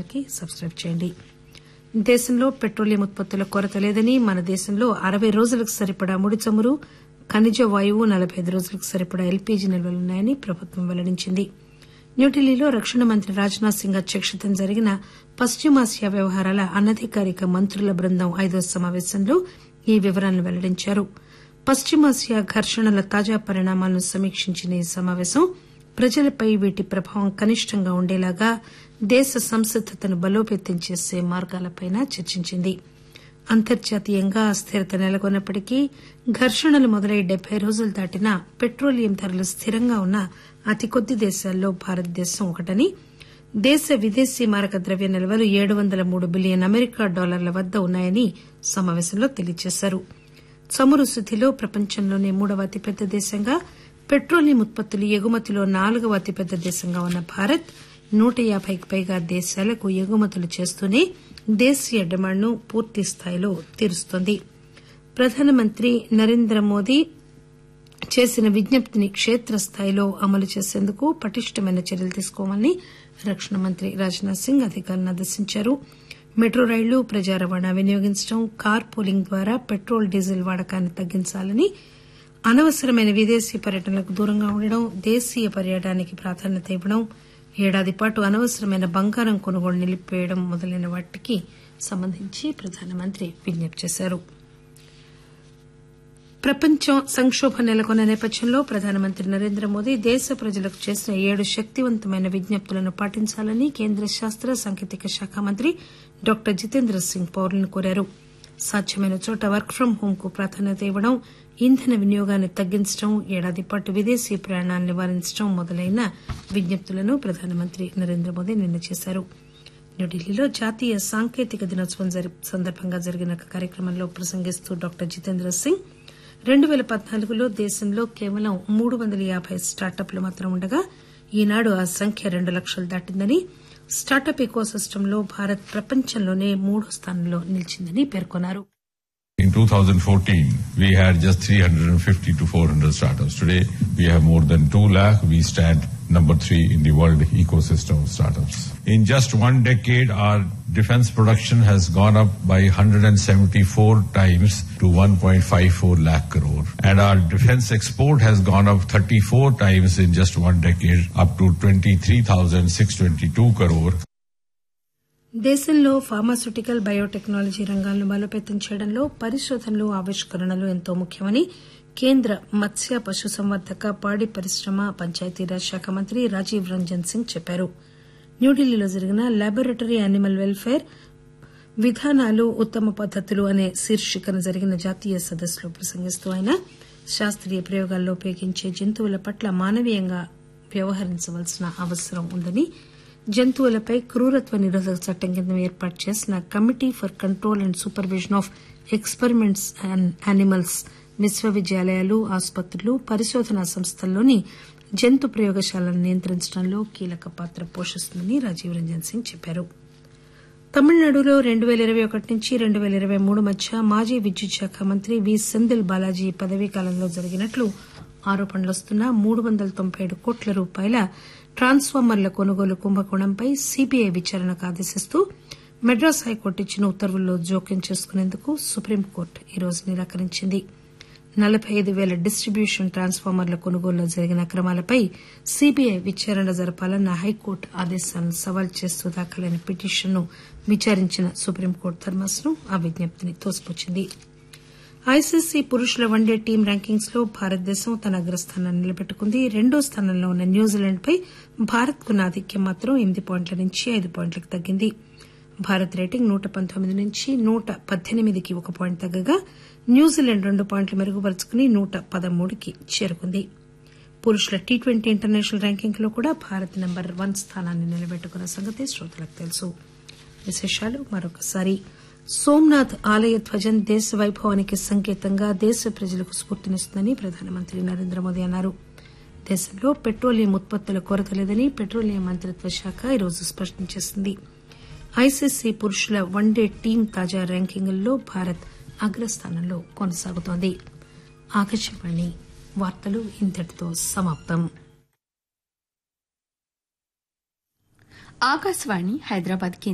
Channel subscribe చేయండి దేశంలో petroleum ఉత్పత్తుల కొరత లేదని మన దేశంలో అరవై రోజులకు సరిపడా ముడి చమురు ఖనిజ వాయువు నలబై ఐదు రోజులకు సరిపడా ఎల్పీజీ నిల్వలున్నాయని ప్రభుత్వం వెల్లడించింది న్యూఢిల్లీలో రక్షణ మంత్రి రాజ్నాథ్ సింగ్ అధ్యక్షతన జరిగిన పశ్చిమాసియా వ్యవహారాల అనధికారిక మంత్రుల బృందం ఐదో సమాపేశంలో ఈ వివరాలను వెల్లడించారు పశ్చిమాసియా ఘర్షణల తాజా పరిణామాలను సమీక్షించిన ఈ సమాపేశం ప్రజలపై వీటి ప్రభావం కనిష్టంగా ఉండేలాగా దేశ సంసిద్దతను బలోపేతం చేసే మార్గాలపై చర్చించింది అంతర్జాతీయంగా అస్థిరత నెలకొన్నప్పటికీ ఘర్షణలు మొదలై డెబ్బై రోజులు దాటినా పెట్రోలియం ధరలు స్థిరంగా ఉన్న అతి కొద్ది దేశాల్లో భారతదేశం ఒకటని దేశ విదేశీ మారక ద్రవ్య నిల్వలు ఏడు వందల మూడు బిలియన్ అమెరికా డాలర్ల వద్ద ఉన్నాయని సమాపేశంలో తెలియజేశారు చమురు శుద్దిలో ప్రపంచంలోనే మూడవ అతిపెద్ద దేశంగా పెట్రోలియం ఉత్పత్తులు ఎగుమతిలో నాలుగవ అతిపెద్ద దేశంగా ఉన్న భారత్ నూట యాబైకి పైగా దేశాలకు ఎగుమతులు చేస్తూనే దేశీయ డిమాండ్ను పూర్తి స్థాయిలో తీరుస్తోంది ప్రధానమంత్రి నరేంద్ర మోదీ చేసిన విజ్ఞప్తిని కేత్రస్థాయిలో అమలు చేసేందుకు పటిష్టమైన చర్యలు తీసుకోవాలని రక్షణ మంత్రి రాజ్నాథ్ సింగ్ అధికారులను ఆదేశించారు మెట్రో రైళ్లు ప్రజా రవాణా వినియోగించడం కార్ పూలింగ్ ద్వారా పెట్రోల్ డీజిల్ వాడకాన్ని తగ్గించాలని అనవసరమైన విదేశీ పర్యటనలకు దూరంగా ఉండడం దేశీయ పర్యాటకానికి ప్రాధాన్యత ఇవ్వడం ఏడాది పాటు అనవసరమైన బంగారం కొనుగోలు నిలిపివేయడం మొదలైన వాటికి సంబంధించి ప్రధానమంత్రి విజ్ఞప్తి చేశారు ప్రపంచం సంకోభం నెలకొన్న నేపథ్యంలో ప్రధానమంత్రి నరేంద్ర మోదీ దేశ ప్రజలకు చేసిన ఏడు శక్తివంతమైన విజ్ఞప్తులను పాటించాలని కేంద్ర శాస్త సాంకేతిక శాఖ మంత్రి డాక్టర్ జితేంద్ర సింగ్ పౌరులను కోరారు సాధ్యమైన చోట వర్క్ ఫ్రం హోం కు ప్రాధాన్యత ఇవ్వడం ఇంధన వినియోగాన్ని తగ్గించడం ఏడాది పాటు విదేశీ ప్రయాణాలను నివారించడం మొదలైన విజ్ఞప్తులను ప్రధానమంత్రి నరేంద్ర మోదీ నిన్న చేశారు న్యూఢిల్లీలో జాతీయ సాంకేతిక దినోత్సవం సందర్భంగా జరిగిన ఒక కార్యక్రమంలో ప్రసంగిస్తూ డాక్టర్ జితేంద్ర సింగ్ రెండు పేల పద్నాలుగులో దేశంలో కేవలం మూడు వందల యాబై స్టార్టప్లు మాత్రం ఉండగా ఈనాడు ఆ సంఖ్య రెండు లక్షలు దాటిందని స్టార్టప్ ఎకోసిస్టంలో భారత్ ప్రపంచంలోనే మూడో స్థానంలో నిలిచిందని పేర్కొన్నారు In 2014, we had just 350 to 400 startups. Today, we have more than 2 lakh. We stand number three in the world ecosystem of startups. In just one decade, our defense production has gone up by 174 times to 1.54 lakh crore. And our defense export has gone up 34 times in just one decade, up to 23,622 crore. దేశంలో pharmaceutical biotechnology రంగాలను బలోపేతం చేయడంలో పరిశోధనలు ఆవిష్కరణలు ఎంతో ముఖ్యమని కేంద్ర మత్స్య పశుసంవర్ధక పాడి పరిశ్రమ పంచాయతీరాజ్ శాఖ మంత్రి రాజీవ్ రంజన్ సింగ్ చెప్పారు న్యూఢిల్లీలో జరిగిన లాబొరేటరీ యానిమల్ వెల్ఫేర్ విధానాలు ఉత్తమ పద్దతులు అనే శీర్షికన జరిగిన జాతీయ సదస్సులో ప్రసంగిస్తూ ఆయన శాస్త్రీయ ప్రయోగాల్లో ఉపయోగించే జంతువుల పట్ల మానవీయంగా వ్యవహరించవలసిన అవసరం ఉందని జంతువులపై క్రూరత్వ నిరోధక చట్టం కింద ఏర్పాటు చేసిన committee for control and supervision of experiments animals విశ్వవిద్యాలయాలు ఆసుపత్రులు పరిశోధనా సంస్థల్లోని జంతు ప్రయోగశాలను నియంత్రించడంలో కీలక పాత్ర పోషిస్తుందని రాజీవ్ రంజన్ సింగ్ చెప్పారు తమిళనాడులో రెండు పేల ఇరవై ఒకటి నుంచి రెండు పేల ఇరవై మూడు మధ్య మాజీ విద్యుత్ శాఖ మంత్రి వి సెందిల్ బాలాజీ పదవీ కాలంలో జరిగినట్లు ఆరోపణలు వస్తున్న మూడు వందల తొంభై ఏడు కోట్ల రూపాయల ట్రాన్స్ఫార్మర్ల కొనుగోలు కుంభకోణంపై సీబీఐ విచారణకు ఆదేశిస్తూ మెడ్రాస్ హైకోర్టు ఇచ్చిన ఉత్తర్వుల్లో జోక్యం చేసుకునేందుకు సుప్రీంకోర్టు ఈరోజు నిరాకరించింది నలబై ఐదు పేల డిస్టిబ్యూషన్ ట్రాన్స్ఫార్మర్ల కొనుగోలులో జరిగిన అక్రమాలపై సీబీఐ విచారణ జరపాలన్న హైకోర్టు ఆదేశాలను సవాల్ చేస్తూ దాఖలైన పిటిషన్ను విచారించిన సుప్రీంకోర్టు ధర్మాసనం ఆ విజ్ఞప్తిని తోసిపుచ్చింది ఐసీసీ పురుషుల వన్డే టీం ర్యాంకింగ్స్ లో భారతదేశం తన అగ్రస్థానాన్ని నిలబెట్టుకుంది రెండో స్థానంలో ఉన్న న్యూజిలాండ్ పై భారత్ కున్న ఆధిక్యం మాత్రం ఎనిమిది పాయింట్ల నుంచి ఐదు పాయింట్లకు తగ్గింది భారత్ రేటింగ్ నూట పంతొమ్మిది నుంచి నూట పద్దెనిమిదికి ఒక పాయింట్ తగ్గగా న్యూజిలాండ్ రెండు పాయింట్లు మెరుగుపరుచుకుని నూట పదమూడుకి చేరుకుంది పురుషుల టీ ట్వంటీ ఇంటర్నేషనల్ ర్యాంకింగ్ లో కూడా భారత్ నెంబర్ వన్ స్థానాన్ని నిలబెట్టుకున్న సంగతి శ్రోతలకు తెలుసు విశేషాలు మరొకసారి సోమనాథ్ ఆలయ ధ్వజం దేశ వైభవానికి సంకేతంగా దేశ ప్రజలకు స్ఫూర్తినిస్తుందని ప్రధానమంత్రి నరేంద్ర మోదీ అన్నారు దేశంలో పెట్రోలియం ఉత్పత్తుల కొరత లేదని పెట్రోలియం మంత్రిత్వ శాఖ ఈరోజు స్పష్టం చేసింది ఐసీసీ పురుషుల వన్డే టీం తాజా ర్యాంకింగుల్లో భారత్ అగ్రస్థానంలో కొనసాగుతోంది ఆకాశవాణి వార్తలు ఇంతటితో సమాప్తం ఆకాశవాణి హైదరాబాద్